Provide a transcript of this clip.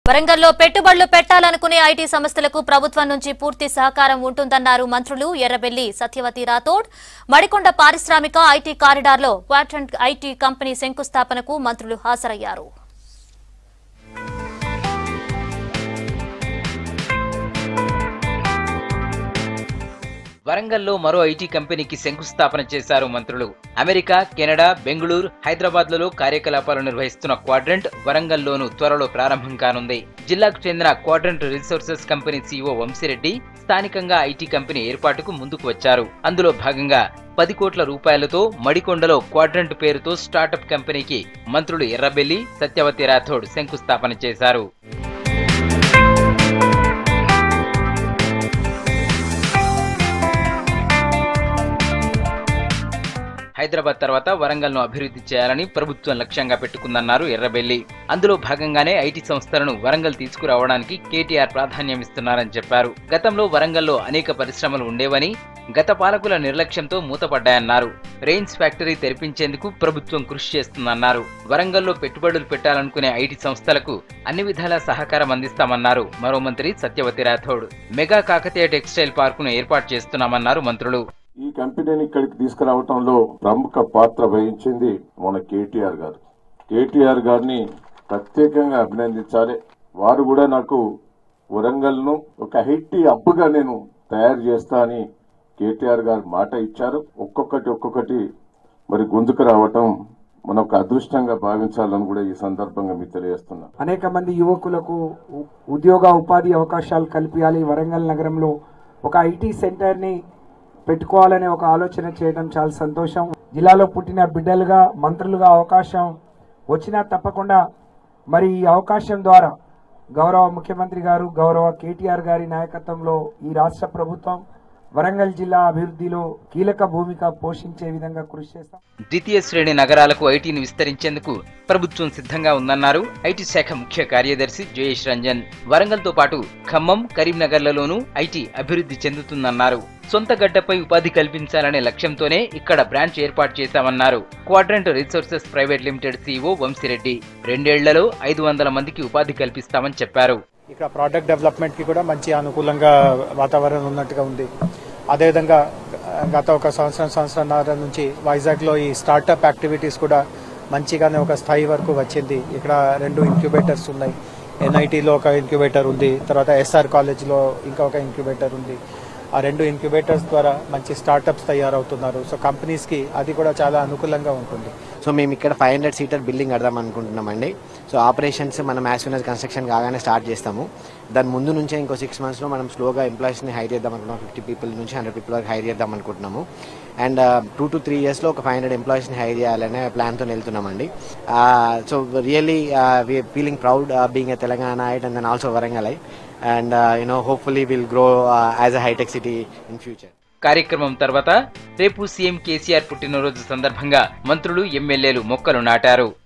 వరంగల్లో పెట్టుబడులు పెట్టాలనుకునే ఐటీ సంస్థలకు ప్రభుత్వం నుంచి పూర్తి సహకారం ఉంటుందన్నారు మంత్రులు ఎర్రబెల్లి సత్యవతి రాథోడ్ మడికొండ పారిశ్రామిక ఐటీ కారిడార్లో క్వాడ్రంట్ ఐటీ కంపెనీ శంకుస్థాపనకు మంత్రులు హాజరయ్యారు వరంగల్లో మరో ఐటీ కంపెనీకి శంకుస్థాపన చేశారు మంత్రులు అమెరికా కెనడా బెంగళూరు హైదరాబాద్ లలో కార్యకలాపాలు నిర్వహిస్తున్న క్వాడ్రంట్ వరంగల్లోనూ త్వరలో ప్రారంభం కానుంది జిల్లాకు చెందిన Quadrant Resources company CEO Vamshi Reddy స్థానికంగా ఐటీ కంపెనీ ఏర్పాటుకు ముందుకు వచ్చారు అందులో భాగంగా పది కోట్ల రూపాయలతో మడికొండలో క్వాడ్రంట్ పేరుతో స్టార్టప్ కంపెనీకి మంత్రులు ఎర్రబెల్లి సత్యవతి రాథోడ్ శంకుస్థాపన చేశారు హైదరాబాద్ తర్వాత వరంగల్ను అభివృద్ధి చేయాలని ప్రభుత్వం లక్ష్యంగా పెట్టుకుందన్నారు ఎర్రబెల్లి అందులో భాగంగానే ఐటీ సంస్థలను వరంగల్ తీసుకురావడానికి కేటీఆర్ ప్రాధాన్యం ఇస్తున్నారని చెప్పారు గతంలో వరంగల్లో అనేక పరిశ్రమలు ఉండేవని గత పాలకుల నిర్లక్ష్యంతో మూతపడ్డాయన్నారు రెయిన్స్ ఫ్యాక్టరీ తెరిపించేందుకు ప్రభుత్వం కృషి చేస్తుందన్నారు వరంగల్లో పెట్టుబడులు పెట్టాలనుకునే ఐటీ సంస్థలకు అన్ని విధాల సహకారం అందిస్తామన్నారు మరో మంత్రి సత్యవతి రాథోడ్ మెగా కాకతీయ టెక్స్టైల్ పార్కును ఏర్పాటు చేస్తున్నామన్నారు మంత్రులు ఈ కంపెనీని ఇక్కడికి తీసుకురావటంలో ప్రముఖ పాత్ర వహించింది మన కేటీఆర్ గారు కేటీఆర్ గారిని ప్రత్యేకంగా అభినందించాలి వారు కూడా నాకు వరంగల్ను ఒక హైటీ హబ్గా నేను తయారు చేస్తా అని కేటీఆర్ గారు మాట ఇచ్చారు ఒక్కొక్కటి ఒక్కొక్కటి మరి గుంజుకు రావటం మన ఒక అదృష్టంగా భావించాలని కూడా ఈ సందర్భంగా మీకు తెలియజేస్తున్నా అనేక మంది యువకులకు ఉ- ఉద్యోగ ఉపాధి అవకాశాలు కల్పించాలి వరంగల్ నగరంలో ఒక ఐటీ సెంటర్ని పెట్టుకోవాలనే ఒక ఆలోచన చేయడం చాలా సంతోషం జిల్లాలో పుట్టిన బిడ్డలుగా మంత్రులుగా అవకాశం వచ్చినా తప్పకుండా మరి ఈ అవకాశం ద్వారా గౌరవ ముఖ్యమంత్రి గారు గౌరవ కేటీఆర్ గారి నాయకత్వంలో ఈ రాష్ట్ర ప్రభుత్వం వరంగల్ జిల్లా అభివృద్ధిలో కీలక భూమిక పోషించే విధంగా కృషి చేస్తాం ద్వితీయ శ్రేణి నగరాలకు ఐటీని విస్తరించేందుకు ప్రభుత్వం సిద్ధంగా ఉందన్నారు ఐటీ శాఖ ముఖ్య కార్యదర్శి జయేష్ రంజన్ వరంగల్ తో పాటు ఖమ్మం కరీంనగర్లలోనూ ఐటీ అభివృద్ధి చెందుతుందన్నారు సొంత గడ్డపై ఉపాధి కల్పించాలనే లక్ష్యంతోనే ఇక్కడ బ్రాంచ్ ఏర్పాటు చేశామన్నారు Quadrant Resources private limited CEO Vamshi Reddy రెండేళ్లలో ఐదు వందల మందికి ఉపాధి కల్పిస్తామని చెప్పారు ఇక్కడ ప్రోడక్ట్ డెవలప్మెంట్కి కూడా మంచి అనుకూలంగా వాతావరణం ఉన్నట్టుగా ఉంది అదేవిధంగా గత ఒక సంవత్సరం సంవత్సరంన్నర నుంచి వైజాగ్లో ఈ స్టార్టప్ యాక్టివిటీస్ కూడా మంచిగానే ఒక స్థాయి వరకు వచ్చింది ఇక్కడ రెండు ఇంక్యుబేటర్స్ ఉన్నాయి ఎన్ఐటీలో ఒక ఇంక్యుబేటర్ ఉంది తర్వాత ఎస్ఆర్ కాలేజ్లో ఇంకా ఒక ఇంక్యుబేటర్ ఉంది ఆ రెండు ఇంక్యుబేటర్స్ ద్వారా మంచి స్టార్టప్స్ తయారవుతున్నారు సో కంపెనీస్కి అది కూడా చాలా అనుకూలంగా ఉంటుంది సో మేము ఇక్కడ ఫైవ్ హండ్రెడ్ సీటర్ బిల్డింగ్ కడదాం అనుకుంటున్నామండి సో ఆపరేషన్స్ మనం యాజ్ సూన్ యాజ్ కన్స్ట్రక్షన్ కాగానే స్టార్ట్ చేస్తాము దాని ముందు నుంచే ఇంకో సిక్స్ మంత్స్లో మనం స్లోగా ఎంప్లాయీస్ని హైర్ చేద్దాం అనుకుంటున్నాం ఫిఫ్టీ పీపుల్ నుంచి హండ్రెడ్ పీపుల్ వరకు హైర్ చేద్దాం అనుకుంటున్నాము అండ్ టూ టు త్రీ ఇయర్స్లో ఒక ఫైవ్ హండ్రెడ్ ఎంప్లాయీస్ని హైర్ చేయాలనే ప్లాన్తో వెళ్తున్నామండి so really feeling proud being a Telanganite and then also Warangalite and you know hopefully will grow as a hitech city in future కార్యక్రమం తర్వాత రేపు సీఎం కేసీఆర్ పుట్టినరోజు సందర్భంగా మంత్రులు ఎమ్మెల్యేలు మొక్కలు నాటారు